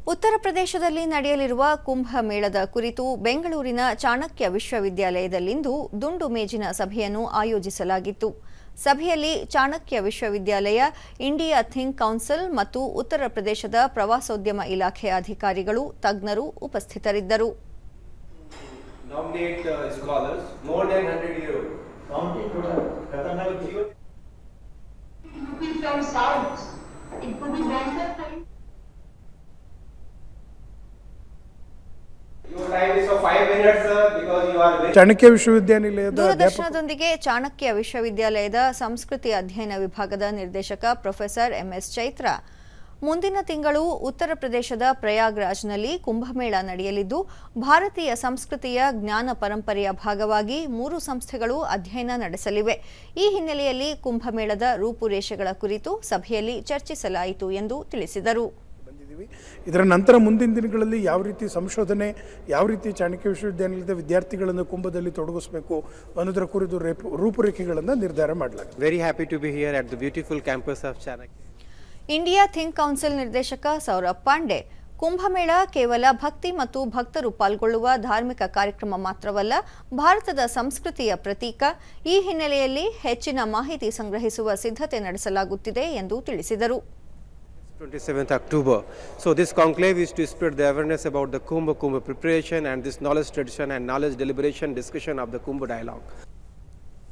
ಉತ್ತರ ಪ್ರದೇಶದಲ್ಲಿ ನಡೆಯಲಿರುವ ಕುಂಭ ಮೇಳದ ಕುರಿತು ಬೆಂಗಳೂರಿನ ಚಾಣಕ್ಯ ವಿಶ್ವವಿದ್ಯಾಲಯದಲ್ಲಿಂದು ದುಂಡು ಮೇಜಿನ ಸಭೆಯನ್ನು ಆಯೋಜಿಸಲಾಗಿತ್ತು ಸಭೆಯಲ್ಲಿ ಚಾಣಕ್ಯ ವಿಶ್ವವಿದ್ಯಾಲಯ ಇಂಡಿಯಾ ಥಿಂಕ್ ಕೌನ್ಸಿಲ್ ಮತ್ತು ಉತ್ತರ ಪ್ರದೇಶದ ಪ್ರವಾಸೋದ್ಯಮ ಇಲಾಖೆ ಅಧಿಕಾರಿಗಳು ತಜ್ಞರು ಉಪಸ್ಥಿತರಿದ್ದರು nominate uh, scholars more than 100 euro. Counting total, खतरनाक Zero- be from south. It could be Bangalore side. Your time is for five minutes, sir, because you are very. Chanakya ವಿಶ್ವವಿದ್ಯಾನಿಲಯದ ಅಧ್ಯಾಪಕ ದೂರದರ್ಶನದೊಂದಿಗೆ ಚಾಣಕ್ಯ ವಿಶ್ವವಿದ್ಯಾಲಯದ ಸಂಸ್ಕೃತಿ ಅಧ್ಯಯನ ವಿಭಾಗದ ನಿರ್ದೇಶಕ ಪ್ರೊಫೆಸರ್ ಎಂಎಸ್ ಚೈತ್ರ ಮುಂದಿನ ತಿಂಗಳು ಉತ್ತರ ಪ್ರದೇಶದ ಪ್ರಯಾಗ್ರಾಜ್ನಲ್ಲಿ ಕುಂಭಮೇಳ ನಡೆಯಲಿದ್ದು ಭಾರತೀಯ ಸಂಸ್ಕೃತಿಯ ಜ್ಞಾನ ಪರಂಪರೆಯ ಭಾಗವಾಗಿ ಮೂರು ಸಂಸ್ಥೆಗಳು ಅಧ್ಯಯನ ನಡೆಸಲಿವೆ ಈ ಹಿನ್ನೆಲೆಯಲ್ಲಿ ಕುಂಭಮೇಳದ ರೂಪುರೇಷೆಗಳ ಕುರಿತು ಸಭೆಯಲ್ಲಿ ಚರ್ಚಿಸಲಾಯಿತು ಎಂದು ತಿಳಿಸಿದರು ಬಂದಿದ್ದೀವಿ ಇದರ ನಂತರ ಮುಂದಿನ ದಿನಗಳಲ್ಲಿ ಯಾವ ರೀತಿ ಸಂಶೋಧನೆ ಯಾವ ರೀತಿ ಚಾಣಕ್ಯ ವಿಶ್ವವಿದ್ಯಾನಿಲಯದ ವಿದ್ಯಾರ್ಥಿಗಳನ್ನು ಕುಂಭದಲ್ಲಿ ತೊಡಗಿಸಬೇಕು ಅನ್ನೋದರ ಕುರಿತು ರೇಪು- ರೂಪುರೇಖೆಗಳನ್ನು ನಿರ್ಧಾರ ಮಾಡಲಾಗಿದೆ Very happy to be here at the beautiful campus of Chanakya. India think council ನಿರ್ದೇಶಕ ಸೌರಭ್ ಪಾಂಡೆ ಕುಂಭಮೇಳ ಕೇವಲ ಭಕ್ತಿ ಮತ್ತು ಭಕ್ತರು ಪಾಲ್ಗೊಳ್ಳುವ ಧಾರ್ಮಿಕ ಕಾರ್ಯಕ್ರಮ ಮಾತ್ರವಲ್ಲ ಭಾರತದ ಸಂಸ್ಕೃತಿಯ ಪ್ರತೀಕ ಈ ಹಿನ್ನೆಲೆಯಲ್ಲಿ ಹೆಚ್ಚಿನ ಮಾಹಿತಿ ಸಂಗ್ರಹಿಸುವ ಸಿದ್ಧತೆ ನಡೆಸಲಾಗುತ್ತಿದೆ ಎಂದು ತಿಳಿಸಿದರು 27th October. So this conclave is to spread the awareness about the Kumbh, Kumbh preparation and this knowledge tradition and knowledge deliberation discussion of the Kumbh dialogue.